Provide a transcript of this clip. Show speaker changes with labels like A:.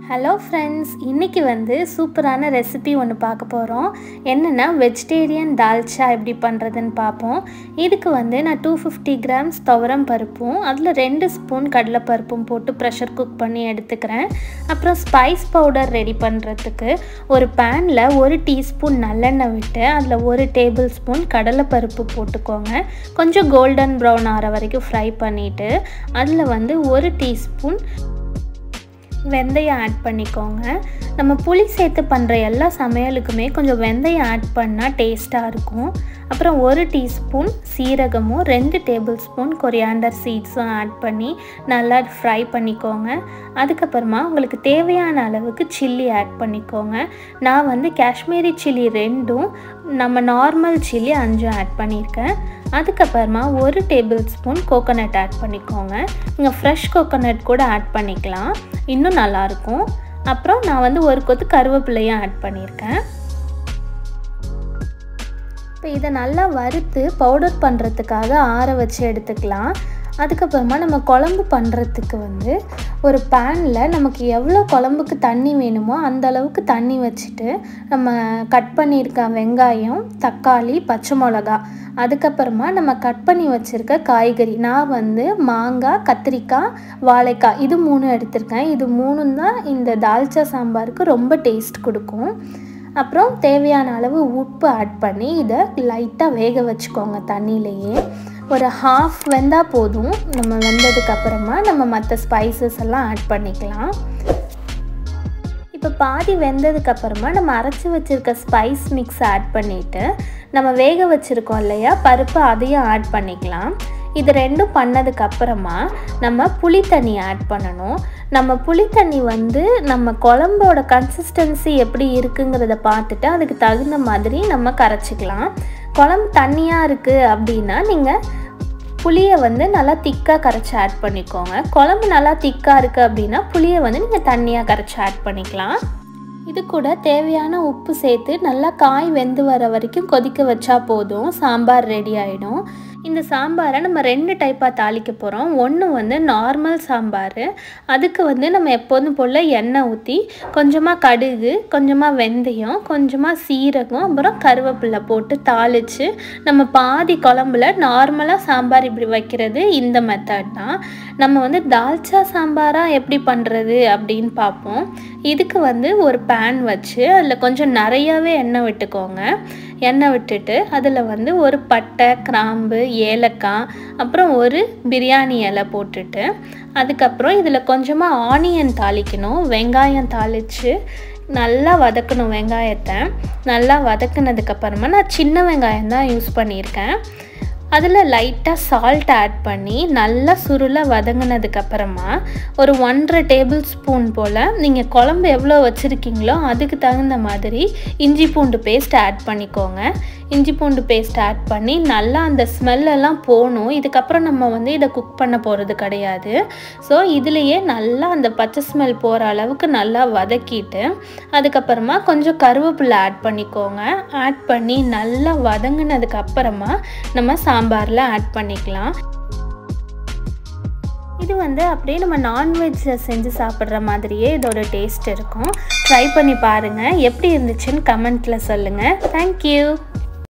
A: hello friends இன்றைக்கி வந்து சூப்பரான ரெசிபி ஒன்று பார்க்க போகிறோம் என்னென்னா வெஜிடேரியன் தால்ச்சா எப்படி பண்ணுறதுன்னு பார்ப்போம் இதுக்கு வந்து நான் டூ ஃபிஃப்டி கிராம்ஸ் துவரம் பருப்பும் அதில் ரெண்டு ஸ்பூன் கடலைப்பருப்பும் போட்டு ப்ரெஷர் குக் பண்ணி எடுத்துக்கிறேன் அப்புறம் ஸ்பைஸ் பவுடர் ரெடி பண்ணுறதுக்கு ஒரு பேனில் ஒரு டீஸ்பூன் நல்லெண்ணெய் விட்டு அதில் ஒரு டேபிள் ஸ்பூன் கடலைப்பருப்பு போட்டுக்கோங்க கொஞ்சம் கோல்டன் ப்ரௌன் ஆகிற வரைக்கும் ஃப்ரை பண்ணிவிட்டு அதில் வந்து ஒரு டீஸ்பூன் வெந்தயம் ஆட் பண்ணிக்கோங்க நம்ம புளி சேர்த்து பண்ணுற எல்லா சமையலுக்குமே கொஞ்சம் வெந்தயம் ஆட் பண்ணால் டேஸ்ட்டாக இருக்கும் அப்புறம் ஒரு டீஸ்பூன் சீரகமும் ரெண்டு டேபிள் ஸ்பூன் கொரியாண்டர் சீட்ஸும் ஆட் பண்ணி நல்லா ஃப்ரை பண்ணிக்கோங்க அதுக்கப்புறமா உங்களுக்கு தேவையான அளவுக்கு சில்லி ஆட் பண்ணிக்கோங்க நான் வந்து காஷ்மீரி சில்லி ரெண்டும் நம்ம நார்மல் சில்லி அஞ்சும் ஆட் பண்ணியிருக்கேன் அதுக்கப்புறமா ஒரு டேபிள் ஸ்பூன் கோகோனட் ஆட் பண்ணிக்கோங்க நீங்கள் ஃப்ரெஷ் கோகோனட் கூட ஆட் பண்ணிக்கலாம் இன்னும் நல்லாயிருக்கும் அப்புறம் நான் வந்து ஒரு கொத்து கருவேப்பிலையும் ஆட் பண்ணியிருக்கேன் இப்போ இதை நல்லா வறுத்து பவுடர் பண்ணுறதுக்காக ஆற வச்சு எடுத்துக்கலாம் அதுக்கப்புறமா நம்ம குழம்பு பண்ணுறதுக்கு வந்து ஒரு பேனில் நமக்கு எவ்வளோ குழம்புக்கு தண்ணி வேணுமோ அந்த அளவுக்கு தண்ணி வச்சுட்டு நம்ம கட் பண்ணியிருக்க வெங்காயம் தக்காளி பச்சை மிளகா அதுக்கப்புறமா நம்ம கட் பண்ணி வச்சுருக்க காய்கறி நான் வந்து மாங்காய் கத்திரிக்காய் வாழைக்காய் இது மூணு எடுத்திருக்கேன் இது மூணும் தான் இந்த தால்ச்சா சாம்பாருக்கு ரொம்ப டேஸ்ட் கொடுக்கும் அப்புறம் தேவையான அளவு உப்பு ஆட் பண்ணி இதை லைட்டாக வேக வச்சுக்கோங்க தண்ணியிலையே ஒரு ஹாஃப் வெந்தால் போதும் நம்ம வெந்ததுக்கப்புறமா நம்ம மற்ற ஸ்பைசஸ் எல்லாம் ஆட் பண்ணிக்கலாம் இப்போ பாதி வெந்ததுக்கப்புறமா நம்ம அரைச்சி வச்சுருக்க ஸ்பைஸ் மிக்ஸ் ஆட் பண்ணிவிட்டு நம்ம வேக வச்சுருக்கோம் இல்லையா பருப்பு அதையும் ஆட் பண்ணிக்கலாம் இது ரெண்டும் பண்ணதுக்கப்புறமா நம்ம புளி தண்ணி ஆட் பண்ணணும் நம்ம புளி தண்ணி வந்து நம்ம குழம்போட கன்சிஸ்டன்சி எப்படி இருக்குங்கிறத பார்த்துட்டு அதுக்கு தகுந்த மாதிரி நம்ம கரைச்சிக்கலாம் குழம்பு தண்ணியாக இருக்குது அப்படின்னா நீங்கள் புளியை வந்து நல்லா திக்காக கரைச்சி ஆட் பண்ணிக்கோங்க குழம்பு நல்லா திக்காக இருக்குது அப்படின்னா புளியை வந்து நீங்கள் தண்ணியாக கரைச்சி ஆட் பண்ணிக்கலாம் இது கூட தேவையான உப்பு சேர்த்து நல்லா காய் வெந்து வர வரைக்கும் கொதிக்க வச்சா போதும் சாம்பார் ரெடி ஆகிடும் இந்த சாம்பாரை நம்ம ரெண்டு டைப்பாக தாளிக்க போகிறோம் ஒன்று வந்து நார்மல் சாம்பார் அதுக்கு வந்து நம்ம எப்போதும் போல் எண்ணெய் ஊற்றி கொஞ்சமாக கடுகு கொஞ்சமாக வெந்தயம் கொஞ்சமாக சீரகம் அப்புறம் கருவேப்பிலை போட்டு தாளித்து நம்ம பாதி குழம்புல நார்மலாக சாம்பார் இப்படி வைக்கிறது இந்த மெத்தட் தான் நம்ம வந்து தால்ச்சா சாம்பாராக எப்படி பண்ணுறது அப்படின்னு பார்ப்போம் இதுக்கு வந்து ஒரு பேன் வச்சு அதில் கொஞ்சம் நிறையாவே எண்ணெய் விட்டுக்கோங்க எண்ணெய் விட்டுட்டு அதில் வந்து ஒரு பட்டை கிராம்பு ஏலக்காய் அப்புறம் ஒரு பிரியாணி இலை போட்டுட்டு அதுக்கப்புறம் இதில் கொஞ்சமாக ஆனியன் தாளிக்கணும் வெங்காயம் தாளித்து நல்லா வதக்கணும் வெங்காயத்தை நல்லா வதக்குனதுக்கப்புறமா நான் சின்ன வெங்காயம் தான் யூஸ் பண்ணியிருக்கேன் அதில் லைட்டாக சால்ட் ஆட் பண்ணி நல்லா சுருளை வதங்கினதுக்கப்புறமா ஒரு ஒன்றரை டேபிள் ஸ்பூன் போல் நீங்கள் குழம்பு எவ்வளோ வச்சுருக்கீங்களோ அதுக்கு தகுந்த மாதிரி இஞ்சி பூண்டு பேஸ்ட் ஆட் பண்ணிக்கோங்க இஞ்சி பூண்டு பேஸ்ட் ஆட் பண்ணி நல்லா அந்த ஸ்மெல்லெல்லாம் போகணும் இதுக்கப்புறம் நம்ம வந்து இதை குக் பண்ண போகிறது கிடையாது ஸோ இதுலேயே நல்லா அந்த பச்சை ஸ்மெல் போகிற அளவுக்கு நல்லா வதக்கிட்டு அதுக்கப்புறமா கொஞ்சம் கருவேப்பிலை ஆட் பண்ணிக்கோங்க ஆட் பண்ணி நல்லா வதங்கினதுக்கு அப்புறமா நம்ம சாம்பாரில் ஆட் பண்ணிக்கலாம் இது வந்து அப்படியே நம்ம நான்வெஜ்ஜை செஞ்சு சாப்பிட்ற மாதிரியே இதோட டேஸ்ட் இருக்கும் ட்ரை பண்ணி பாருங்கள் எப்படி இருந்துச்சுன்னு கமெண்ட்டில் சொல்லுங்கள் தேங்க்யூ